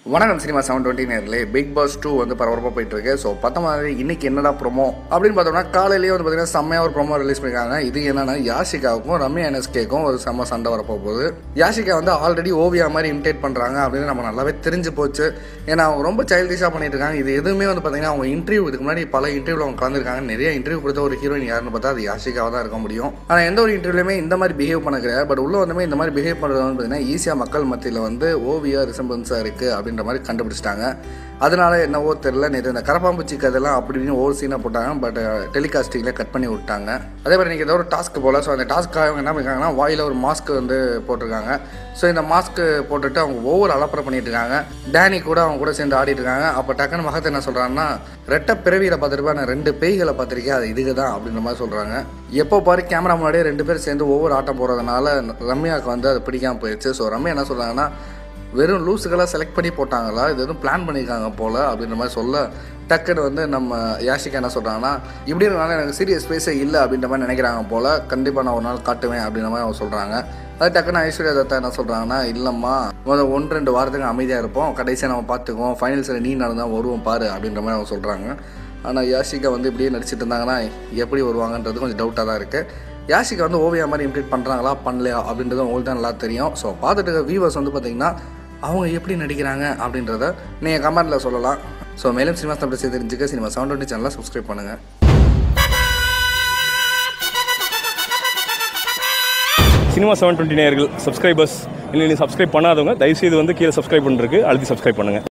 வணக்கம் cinema seven twenty நேரில் big boss two வந்து பரபரப்பாக போயிட்டு இருக்கு ஸோ பத்த மாதிரி இன்னைக்கு என்னடா ப்ரோமோ அப்படின்னு பார்த்தோம்னா காலையிலேயே வந்து பார்த்தீங்கன்னா செம்மையாக ஒரு ப்ரோமோ ரிலீஸ் பண்ணிருக்காங்க இது என்னன்னா யாஷிகாவுக்கும் ரம்யா என்எஸ்கேக்கும் ஒரு செம்ம சண்டை வரப்போ போகுது யாஷிகா வந்து ஆல்ரெடி ஓவியா மாதிரி இமிடேட் பண்ணுறாங்க அப்படின்னு நம்ம நல்லாவே தெரிஞ்சு போச்சு ஏன்னா அவங்க ரொம்ப சைல்டிஷாக பண்ணிட்டு இருக்காங்க இது எதுவுமே வந்து பார்த்தீங்கன்னா அவங்க இன்டர்வியூ இதுக்கு முன்னாடி பல இன்டர்வியூவில் அவங்க கலந்துருக்காங்க நிறைய இன்டர்வியூ கொடுத்த ஒரு ஹீரோயின் யாருன்னு பார்த்தா அது யாஷிகாவாக தான் இருக்க முடியும் ஆனால் எந்த ஒரு இன்டர்வியூலையுமே இந்த மாதிரி பிஹேவ் பண்ண கிடையாது பட் உள்ள வந்துமே இந்த மாதிரி பிஹேவ் பண்ணுறது வந்து பார்த்தீங்கன்னா ஈஸியாக மக்கள் மத்தியில் வந்து ஓவியா ரிசம்பன்ஸாக இருக்குது அப்படின்ற மாதிரி கண்டுபிடிச்சிட்டாங்க அதனால என்னவோ தெரில நேற்று இந்த கரப்பாம்பூச்சி கதையெல்லாம் அப்படி இப்படின்னு ஓவர் சீனாக போட்டாங்க பட் டெலிகாஸ்டிங்கில் கட் பண்ணி விட்டாங்க அதே மாதிரி இன்றைக்கி ஏதோ ஒரு டாஸ்க் போல் ஸோ அந்த டாஸ்க்காக அவங்க என்ன பண்ணிருக்காங்கன்னா வாயில் ஒரு மாஸ்க் வந்து போட்டிருக்காங்க ஸோ இந்த மாஸ்க் போட்டுட்டு அவங்க ஒவ்வொரு அலப்பறை பண்ணிட்டு இருக்காங்க டேனி கூட அவங்க கூட சேர்ந்து ஆடிட்டு இருக்காங்க அப்போ டக்குன்னு மகத்தை என்ன சொல்கிறாங்கன்னா ரெட்டை பிறவியில் பார்த்துருப்பா நான் ரெண்டு பேய்களை பார்த்துருக்கேன் அது இதுக்கு தான் அப்படின்ற மாதிரி சொல்கிறாங்க எப்போ பாரு கேமரா முன்னாடியே ரெண்டு பேரும் சேர்ந்து ஒவ்வொரு ஆட்டம் போகிறதுனால ரம்யாவுக்கு வந்து அது பிடிக்காமல் போயிடுச்சு ஸோ ரம்யா என்ன சொல்கிறாங்கன்னா வெறும் லூஸுக்கெல்லாம் செலக்ட் பண்ணி போட்டாங்களா இது எதுவும் பிளான் பண்ணியிருக்காங்க போல் அப்படின்ற மாதிரி சொல்ல டக்குன்னு வந்து நம்ம யாஷிகா என்ன சொல்கிறாங்கன்னா இப்படி இருக்கனால எனக்கு சீரியஸ் ஸ்பேஸே இல்லை அப்படின்ற மாதிரி நினைக்கிறாங்க போல் கண்டிப்பாக நான் ஒரு நாள் காட்டுவேன் அப்படின்ற மாதிரி அவங்க சொல்கிறாங்க அது டக்குன்னு ஐஸ்வர்யா தத்தா என்ன சொல்கிறாங்கன்னா இல்லைம்மா முதல் ஒன்று ரெண்டு வாரத்துக்கு அமைதியாக இருப்போம் கடைசியாக நம்ம பார்த்துக்குவோம் ஃபைனல்ஸில் நீ நடந்தால் வருவோம் பாரு அப்படின்ற மாதிரி அவங்க சொல்கிறாங்க ஆனால் யாஷிகா வந்து இப்படியே நடிச்சிட்டு இருந்தாங்கன்னா எப்படி வருவாங்கன்றது கொஞ்சம் டவுட்டாக தான் இருக்குது யாஷிகா வந்து ஓவியா மாதிரி இம்ப்ளீட் பண்ணுறாங்களா பண்ணலையா அப்படின்றது உங்களுக்கு தான் நல்லா தெரியும் ஸோ பார்த்துட்டு இருக்க வியூவர்ஸ் வந்து பார்த்தீங்கன்னா அவங்க எப்படி நடிக்கிறாங்க அப்படின்றத நீங்கள் கமெண்ட்டில் சொல்லலாம் ஸோ மேலும் சினிமா அப்படி செய்து தெரிஞ்சுக்க சினிமா செவன் டுவெண்ட்டி சேனலை சப்ஸ்கிரைப் பண்ணுங்கள் சினிமா செவன் டுவெண்ட்டி நேயர்கள் சப்ஸ்கிரைபர்ஸ் இல்லை சப்ஸ்கிரைப் பண்ணாதவங்க தயவுசெய்து வந்து கீழே சப்ஸ்கிரைப் பண்ணிருக்கு அழுத்தி சப்ஸ்கிரைப் பண்ணுங்கள்